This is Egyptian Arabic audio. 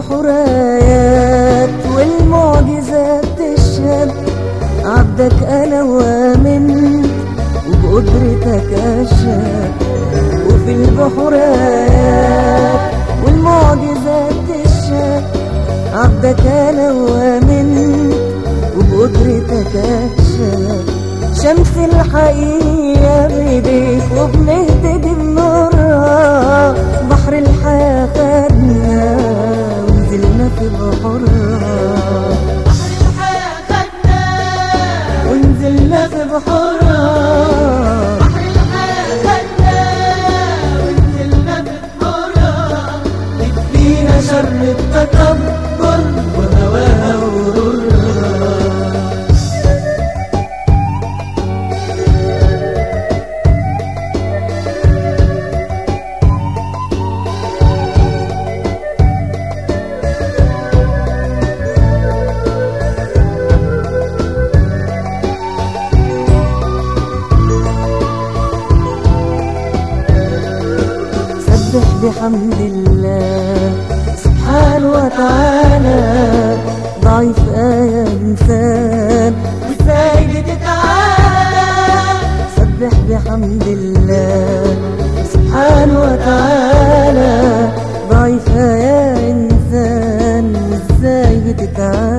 البحور آيات والمعجزات تشهد عبدك أنا وآمنت وبقدرتك أشهد وفي البحور آيات والمعجزات تشهد عبدك أنا وآمنت وبقدرتك أشهد شمس الحقيقة بيديك وبنهتدي بنورها بحر الحياة خدنا ونزلنا في بحورها ونزلنا في بحورها فينا شر التكبر وهواها وغرورها سبح بحمد الله سبحانه وتعالى ضعيف آية إنسان وإزاي بتتعالى سبح بحمد الله سبحانه وتعالى ضعيف آية إنسان وإزاي بتتعالى